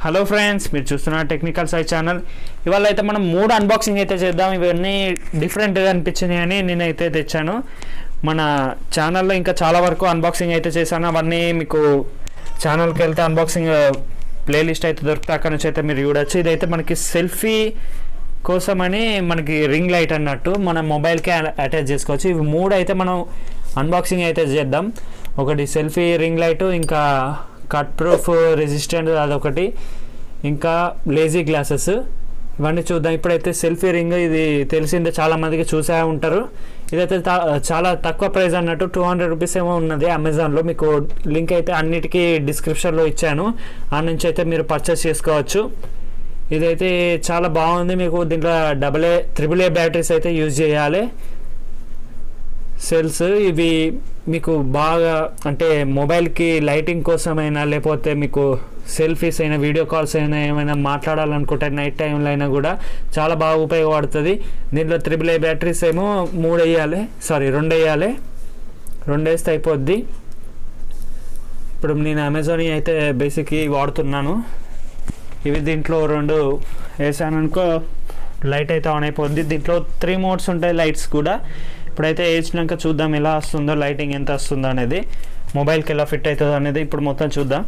hello friends మీరు చూస్తున్న technical size channel ఇవాళ అయితే మనం మూడు అన్బాక్సింగ్ అయితే చేద్దాం ఇవన్నీ డిఫరెంట్గా అనిపించినాయి అని నేనైతే తెచ్చాను మన ఛానల్లో ఇంకా చాలా వరకు అన్బాక్సింగ్ అయితే చేశాను అవన్నీ మీకు ఛానల్కి వెళ్తే అన్బాక్సింగ్ ప్లేలిస్ట్ అయితే దొరుకుతుంది అక్కడ నుంచి అయితే మీరు చూడొచ్చు ఇదైతే మనకి సెల్ఫీ కోసమని మనకి రింగ్ లైట్ అన్నట్టు మన మొబైల్కి అటాచ్ చేసుకోవచ్చు ఇవి మూడు అయితే మనం అన్బాక్సింగ్ అయితే చేద్దాం ఒకటి సెల్ఫీ రింగ్ లైట్ ఇంకా కట్ ప్రూఫ్ రెసిస్టెంట్ అదొకటి ఇంకా లేజీ గ్లాసెస్ ఇవన్నీ చూద్దాం ఇప్పుడైతే సెల్ఫీ రింగ్ ఇది తెలిసిందే చాలా మందికి చూసే ఉంటారు ఇదైతే తా- చాలా తక్కువ ప్రైస్ అన్నట్టు టూ హండ్రెడ్ రూపీస్ ఏమో ఉన్నది అమెజాన్లో మీకు లింక్ అయితే అన్నిటికీ డిస్క్రిప్షన్లో ఇచ్చాను ఆ నుంచి అయితే మీరు పర్చేస్ చేసుకోవచ్చు ఇదైతే చాలా బాగుంది మీకు దీంట్లో double A triple A batteries అయితే యూజ్ చేయాలి సెల్స్ ఇవి మీకు బాగా అంటే మొబైల్కి లైటింగ్ కోసమైనా లేకపోతే మీకు సెల్ఫీస్ అయినా వీడియో కాల్స్ అయినా ఏమైనా మాట్లాడాలనుకుంటే నైట్ టైంలో అయినా కూడా చాలా బాగా ఉపయోగపడుతుంది దీంట్లో త్రిబుల్ ఏ బ్యాటరీస్ ఏమో మూడు వేయాలి సారీ రెండు వేయాలి రెండు వేస్తే అయిపోద్ది ఇప్పుడు నేను అమెజాన్ అయితే బేసిక్ వాడుతున్నాను ఇవి దీంట్లో రెండు వేసాను అనుకో లైట్ అయితే ఆన్ అయిపోద్ది దీంట్లో త్రీ మోడ్స్ ఉంటాయి లైట్స్ కూడా ఇప్పుడైతే వేసినాక చూద్దాం ఎలా వస్తుందో లైటింగ్ ఎంత వస్తుందో అనేది మొబైల్కి ఎలా ఫిట్ అవుతుందో అనేది ఇప్పుడు మొత్తం చూద్దాం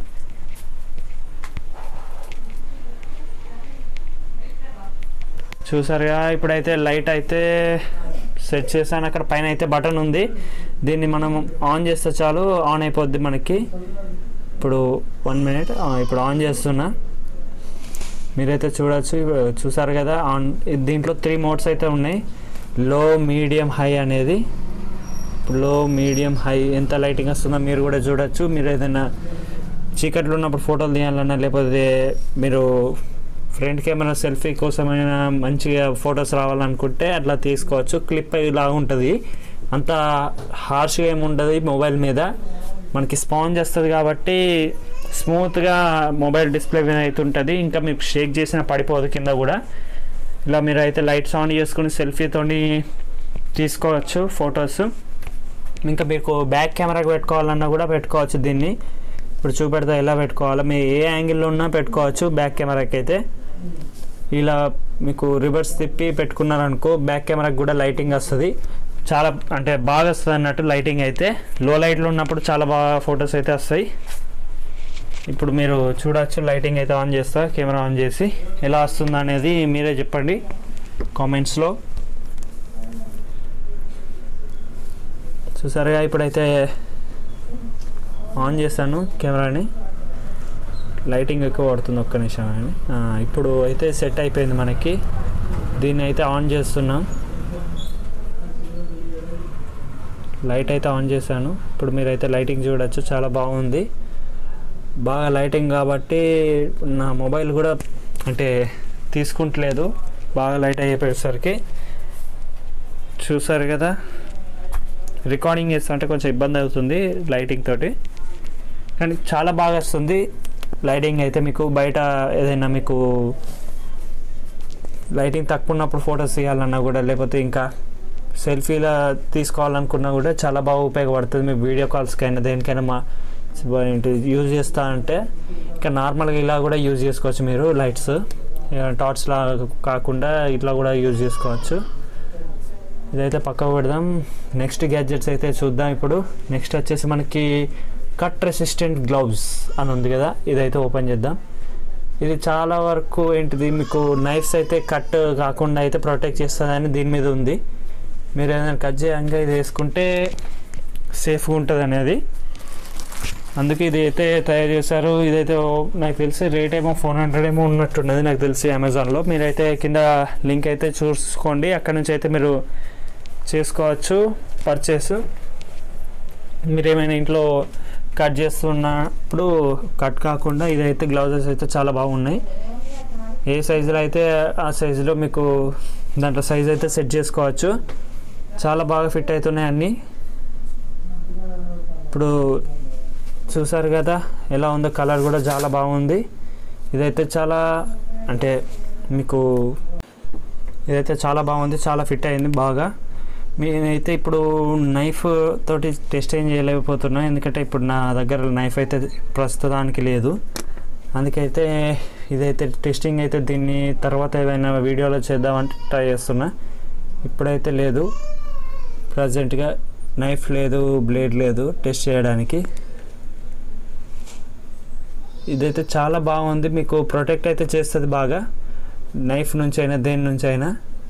చూసారుగా ఇప్పుడైతే లైట్ అయితే సెట్ చేశాను అక్కడ పైన అయితే బటన్ ఉంది దీన్ని మనం ఆన్ చేస్తే చాలు ఆన్ అయిపోద్ది మనకి ఇప్పుడు వన్ మినిట్ ఇప్పుడు ఆన్ చేస్తున్నా మీరైతే చూడొచ్చు ఇవి- చూసారు కదా ఆన్ దీంట్లో త్రీ మోడ్స్ అయితే ఉన్నాయి లో మీడియం హై అనేది లో మీడియం హై ఎంత లైటింగ్ వస్తుందో మీరు కూడా చూడొచ్చు మీరు ఏదైనా చీకట్లో ఉన్నప్పుడు ఫోటోలు తీయాలన్నా లేకపోతే మీరు ఫ్రంట్ కెమెరా సెల్ఫీ కోసమైనా మంచిగా ఫొటోస్ రావాలనుకుంటే అట్లా తీసుకోవచ్చు క్లిప్ ఇలా ఉంటుంది అంత హార్ష్గా ఏమి ఉండదు మొబైల్ మీద మనకి స్పాంజ్ వస్తుంది కాబట్టి స్మూత్గా మొబైల్ డిస్ప్లే మీద అయితే ఉంటుంది ఇంకా మీకు షేక్ చేసిన పడిపోదు కింద కూడా ఇలా మీరు అయితే లైట్స్ ఆన్ చేసుకుని సెల్ఫీతోని తీసుకోవచ్చు ఫొటోస్ ఇంకా మీకు బ్యాక్ కెమెరాకి పెట్టుకోవాలన్నా కూడా పెట్టుకోవచ్చు దీన్ని ఇప్పుడు చూపెడతా ఎలా పెట్టుకోవాలో మీరు ఏ యాంగిల్లో ఉన్నా పెట్టుకోవచ్చు బ్యాక్ కెమెరాకి అయితే ఇలా మీకు రివర్స్ తిప్పి పెట్టుకున్నారనుకో బ్యాక్ కెమెరాకి కూడా లైటింగ్ వస్తుంది చాలా అంటే బాగా వస్తుంది అన్నట్టు లైటింగ్ అయితే లో లైట్లో ఉన్నప్పుడు చాలా బాగా ఫొటోస్ అయితే వస్తాయి ఇప్పుడు మీరు చూడొచ్చు లైటింగ్ అయితే ఆన్ చేస్తా కెమెరా ఆన్ చేసి ఎలా వస్తుంది అనేది మీరే చెప్పండి కామెంట్స్లో చూసారుగా ఇప్పుడైతే ఆన్ చేశాను కెమెరాని లైటింగ్ ఎక్కువ పడుతుంది ఒక్క నిమిషం అని ఆ, ఇప్పుడు అయితే సెట్ అయిపోయింది మనకి దీన్ని అయితే ఆన్ చేస్తున్నాం లైట్ అయితే ఆన్ చేశాను ఇప్పుడు మీరైతే లైటింగ్ చూడొచ్చు చాలా బాగుంది బాగా లైటింగ్ కాబట్టి నా మొబైల్ కూడా అంటే తీసుకుంటలేదు బాగా లైట్ అయిపోయేసరికి చూసారు కదా రికార్డింగ్ చేస్తుంటే కొంచెం ఇబ్బంది అవుతుంది లైటింగ్ తోటి కానీ చాలా బాగా వస్తుంది లైటింగ్ అయితే మీకు బయట ఏదైనా మీకు లైటింగ్ తక్కువ ఉన్నప్పుడు ఫొటోస్ తీయాలన్నా కూడా లేకపోతే ఇంకా సెల్ఫీలా తీసుకోవాలనుకున్నా కూడా చాలా బాగా ఉపయోగపడుతుంది మీ వీడియో కాల్స్కైనా దేనికైనా మా యూజ్ చేస్తా అంటే ఇంకా నార్మల్గా ఇలా కూడా యూజ్ చేసుకోవచ్చు మీరు లైట్స్ టార్చ్ లా కాకుండా ఇట్లా కూడా యూజ్ చేసుకోవచ్చు ఇదైతే పక్కకు పెడదాం నెక్స్ట్ గ్యాడ్జెట్స్ అయితే చూద్దాం ఇప్పుడు నెక్స్ట్ వచ్చేసి మనకి కట్ రెసిస్టెంట్ గ్లౌజ్ అని ఉంది కదా ఇదైతే ఓపెన్ చేద్దాం ఇది చాలా వరకు ఏంటిది మీకు నైఫ్స్ అయితే కట్ కాకుండా అయితే ప్రొటెక్ట్ చేస్తుందని దీని మీద ఉంది మీరు ఏదైనా కట్ చేయంగా ఇది వేసుకుంటే సేఫ్గా ఉంటుంది అనేది అందుకే ఇది అయితే తయారు చేశారు ఇదైతే ఓ- నాకు తెలిసి రేట్ ఏమో ఫోర్ హండ్రెడ్ ఏమో ఉన్నట్టున్నది నాకు తెలిసి అమెజాన్లో మీరైతే కింద లింక్ అయితే చూసుకోండి అక్కడ నుంచి అయితే మీరు చేసుకోవచ్చు పర్చేస్ మీరు ఏమైనా ఇంట్లో కట్ చేస్తున్నప్పుడు కట్ కాకుండా ఇదైతే గ్లౌజెస్ అయితే చాలా బాగున్నాయి ఏ సైజులో అయితే ఆ సైజులో మీకు దాంట్లో సైజ్ అయితే సెట్ చేసుకోవచ్చు చాలా బాగా ఫిట్ అవుతున్నాయి అన్నీ ఇప్పుడు చూసారు కదా ఎలా ఉందో కలర్ కూడా చాలా బాగుంది ఇదైతే చాలా అంటే మీకు ఇదైతే చాలా బాగుంది చాలా ఫిట్ అయింది బాగా నేనైతే ఇప్పుడు నైఫ్ తోటి టెస్ట్ ఏం చేయలేకపోతున్నా ఎందుకంటే ఇప్పుడు నా దగ్గర నైఫ్ అయితే ప్రస్తుతానికి లేదు అందుకైతే ఇదైతే టెస్టింగ్ అయితే దీన్ని తర్వాత ఏమైనా వీడియోలో చేద్దామంటే ట్రై చేస్తున్నా ఇప్పుడైతే లేదు ప్రజెంట్గా నైఫ్ లేదు బ్లేడ్ లేదు టెస్ట్ చేయడానికి ఇదైతే చాలా బాగుంది మీకు ప్రొటెక్ట్ అయితే చేస్తుంది బాగా నైఫ్ నుంచి అయినా దేని నుంచి అయినా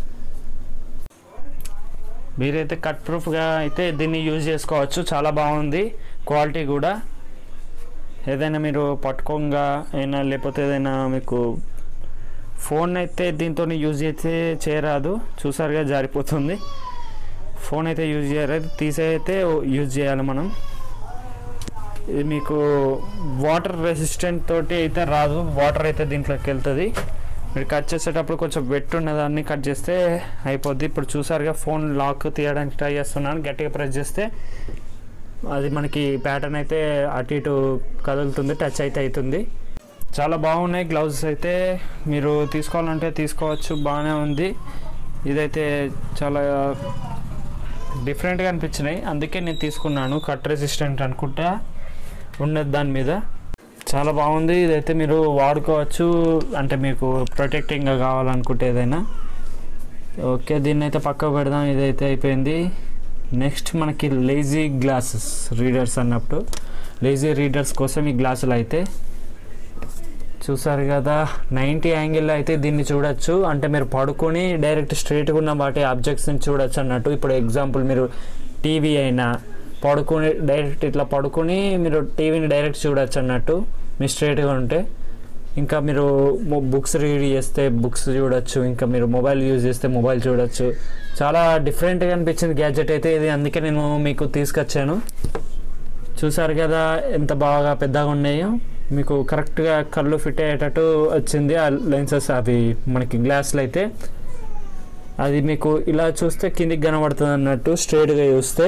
మీరైతే కట్ ప్రూఫ్గా అయితే దీన్ని యూజ్ చేసుకోవచ్చు చాలా బాగుంది క్వాలిటీ కూడా ఏదైనా మీరు పట్టుకోగా అయినా లేకపోతే ఏదైనా మీకు ఫోన్ అయితే దీంతో యూజ్ అయితే చేయరాదు చూసారుగా జారిపోతుంది ఫోన్ అయితే యూజ్ చేయరాదు తీసే అయితే యూజ్ చేయాలి మనం ఇది మీకు వాటర్ రెసిస్టెంట్ తోటి అయితే రాదు వాటర్ అయితే దీంట్లోకి వెళ్తుంది మీరు కట్ చేసేటప్పుడు కొంచెం వెట్ ఉన్నదాన్ని కట్ చేస్తే అయిపోద్ది ఇప్పుడు చూసారుగా ఫోన్ లాక్ తీయడానికి ట్రై చేస్తున్నాను గట్టిగా ప్రెస్ చేస్తే అది మనకి ప్యాటర్న్ అయితే అటు ఇటు కదులుతుంది టచ్ అయితే అవుతుంది చాలా బాగున్నాయి గ్లౌజెస్ అయితే మీరు తీసుకోవాలంటే తీసుకోవచ్చు బాగానే ఉంది ఇదైతే చాలా డిఫరెంట్గా అనిపించినాయి అందుకే నేను తీసుకున్నాను కట్ రెసిస్టెంట్ అనుకుంటా ఉన్నది దాని మీద చాలా బాగుంది ఇదైతే మీరు వాడుకోవచ్చు అంటే మీకు ప్రొటెక్టింగ్గా కావాలనుకుంటే ఏదైనా ఓకే దీన్ని అయితే పక్కకు పెడదాం ఇదైతే అయిపోయింది నెక్స్ట్ మనకి లేజీ గ్లాసెస్ రీడర్స్ అన్నప్పుడు లేజీ రీడర్స్ కోసం ఈ గ్లాసులు అయితే చూసారు కదా నైంటీ యాంగిల్లో అయితే దీన్ని చూడొచ్చు అంటే మీరు పడుకొని డైరెక్ట్ స్ట్రైట్గా ఉన్న వాటి ఆబ్జెక్ట్స్ని చూడొచ్చు అన్నట్టు ఇప్పుడు ఎగ్జాంపుల్ మీరు టీవీ అయినా పడుకొని డైరెక్ట్ ఇట్లా పడుకొని మీరు టీవీని డైరెక్ట్ చూడొచ్చు అన్నట్టు మీ స్ట్రైట్గా ఉంటే ఇంకా మీరు బుక్స్ రీడ్ చేస్తే బుక్స్ చూడొచ్చు ఇంకా మీరు మొబైల్ యూజ్ చేస్తే మొబైల్ చూడొచ్చు చాలా డిఫరెంట్గా అనిపించింది గ్యాడ్జెట్ అయితే ఇది అందుకే నేను మీకు తీసుకొచ్చాను చూసారు కదా ఎంత బాగా పెద్దగా ఉన్నాయో మీకు కరెక్ట్గా కళ్ళు ఫిట్ అయ్యేటట్టు వచ్చింది ఆ లెన్సెస్ అవి మనకి గ్లాసులు అయితే అది మీకు ఇలా చూస్తే కిందికి కనబడుతుంది అన్నట్టు స్ట్రైట్గా చూస్తే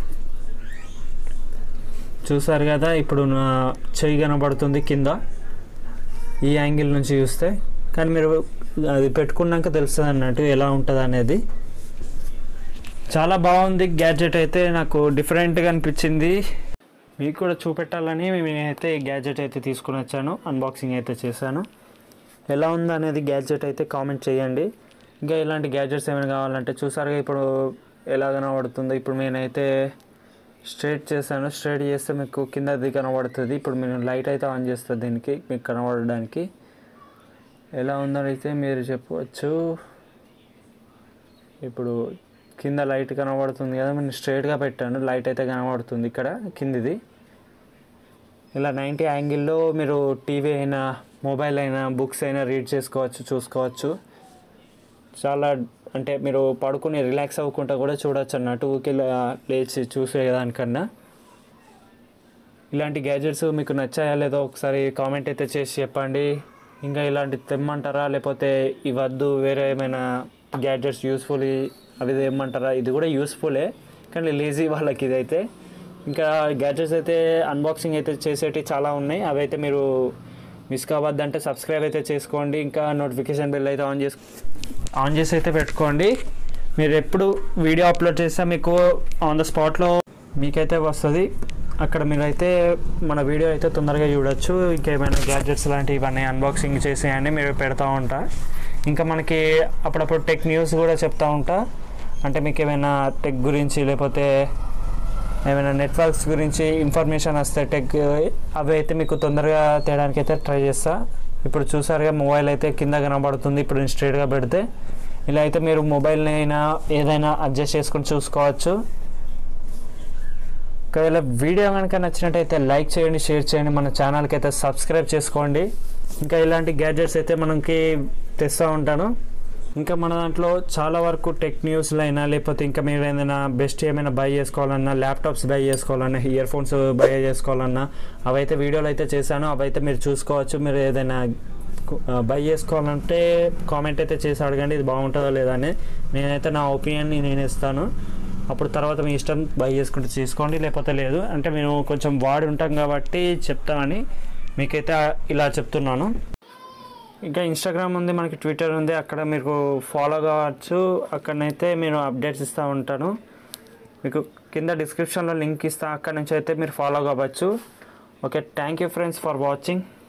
చూసారు కదా ఇప్పుడు నా చెయ్యి కనబడుతుంది కింద ఈ యాంగిల్ నుంచి చూస్తే కానీ మీరు అది పెట్టుకున్నాక తెలుస్తుంది అన్నట్టు ఎలా ఉంటుంది అనేది చాలా బాగుంది గ్యాడ్జెట్ అయితే నాకు డిఫరెంట్గా అనిపించింది మీకు కూడా చూపెట్టాలని నేనైతే ఈ గ్యాడ్జెట్ అయితే తీసుకుని వచ్చాను అన్బాక్సింగ్ అయితే చేశాను ఎలా ఉంది అనేది గ్యాడ్జెట్ అయితే కామెంట్ చేయండి ఇంకా ఇలాంటి గ్యాడ్జెట్స్ ఏమైనా కావాలంటే చూసారుగా ఇప్పుడు ఎలా కనబడుతుందో ఇప్పుడు నేనైతే స్ట్రైట్ చేశాను స్ట్రైట్ చేస్తే మీకు కిందది కనబడుతుంది ఇప్పుడు నేను లైట్ అయితే ఆన్ చేస్తాను దీనికి మీకు కనబడడానికి ఎలా ఉందో అయితే మీరు చెప్పవచ్చు ఇప్పుడు కింద లైట్ కనబడుతుంది కదా నేను స్ట్రైట్గా పెట్టాను లైట్ అయితే కనబడుతుంది ఇక్కడ కిందిది ఇలా నైంటీ యాంగిల్లో మీరు టీవీ అయినా మొబైల్ అయినా బుక్స్ అయినా రీడ్ చేసుకోవచ్చు చూసుకోవచ్చు చాలా అంటే మీరు పడుకుని రిలాక్స్ అవ్వకుండా కూడా చూడొచ్చు అన్నట్టు ఊరికే ఇలా లేచి చూసేదానికన్నా ఇలాంటి గ్యాజెట్స్ మీకు నచ్చాయా లేదో ఒకసారి కామెంట్ అయితే చేసి చెప్పండి ఇంకా ఇలాంటి తెమ్మంటారా లేకపోతే ఈ వద్దు వేరే ఏమైనా గ్యాడ్జెట్స్ యూస్ఫుల్ అవి తెమ్మంటారా ఇది కూడా యూస్ఫుల్లే కానీ లేజీ వాళ్ళకి ఇదైతే ఇంకా గ్యాడ్జెట్స్ అయితే అన్బాక్సింగ్ అయితే చేసేటి చాలా ఉన్నాయి అవి అయితే మీరు మిస్ కావద్దంటే సబ్స్క్రైబ్ అయితే చేసుకోండి ఇంకా నోటిఫికేషన్ బెల్ అయితే ఆన్ చేసు ఆన్ చేసి అయితే పెట్టుకోండి మీరు ఎప్పుడు వీడియో అప్లోడ్ చేస్తే మీకు ఆన్ ద స్పాట్లో మీకైతే వస్తుంది అక్కడ మీరైతే మన వీడియో అయితే తొందరగా చూడొచ్చు ఇంకేమైనా గ్యాడ్జెట్స్ లాంటివి ఇవన్నీ అన్బాక్సింగ్ చేసేయండి మీరు పెడతా ఉంటా ఇంకా మనకి అప్పుడప్పుడు టెక్ న్యూస్ కూడా చెప్తా ఉంటా అంటే మీకు ఏమైనా టెక్ గురించి లేకపోతే ఏమైనా నెట్వర్క్స్ గురించి ఇన్ఫర్మేషన్ వస్తే టెక్ అవి అయితే మీకు తొందరగా తేయడానికి అయితే ట్రై చేస్తా ఇప్పుడు చూసారుగా మొబైల్ అయితే కింద కనబడుతుంది ఇప్పుడు నేను స్ట్రైట్గా పెడితే ఇలా అయితే మీరు మొబైల్ని అయినా ఏదైనా అడ్జస్ట్ చేసుకొని చూసుకోవచ్చు ఒకవేళ వీడియో కనుక నచ్చినట్టయితే లైక్ చేయండి షేర్ చేయండి మన ఛానల్కి అయితే సబ్స్క్రైబ్ చేసుకోండి ఇంకా ఇలాంటి గ్యాడ్జెట్స్ అయితే మనకి తెస్తూ ఉంటాను ఇంకా మన దాంట్లో చాలా వరకు టెక్ న్యూస్లు అయినా లేకపోతే ఇంకా మీరు ఏదైనా బెస్ట్ ఏమైనా బై చేసుకోవాలన్నా ల్యాప్టాప్స్ బై చేసుకోవాలన్నా ఇయర్ ఫోన్స్ బై చేసుకోవాలన్నా అవైతే వీడియోలు అయితే చేశాను అవైతే మీరు చూసుకోవచ్చు మీరు ఏదైనా బై చేసుకోవాలంటే కామెంట్ అయితే చేసి అడగండి ఇది బాగుంటుందో లేదా అని నేనైతే నా ఒపీనియన్ని నేను ఇస్తాను అప్పుడు తర్వాత మీ ఇష్టం బై చేసుకుంటే తీసుకోండి లేకపోతే లేదు అంటే మేము కొంచెం వాడి ఉంటాం కాబట్టి చెప్తామని మీకైతే ఇలా చెప్తున్నాను ఇంకా ఇన్స్టాగ్రామ్ ఉంది మనకి ట్విట్టర్ ఉంది అక్కడ మీకు ఫాలో కావచ్చు అక్కడనైతే నేను అప్డేట్స్ ఇస్తూ ఉంటాను మీకు కింద డిస్క్రిప్షన్లో లింక్ ఇస్తా అక్కడ నుంచి అయితే మీరు ఫాలో కావచ్చు okay thank you friends for watching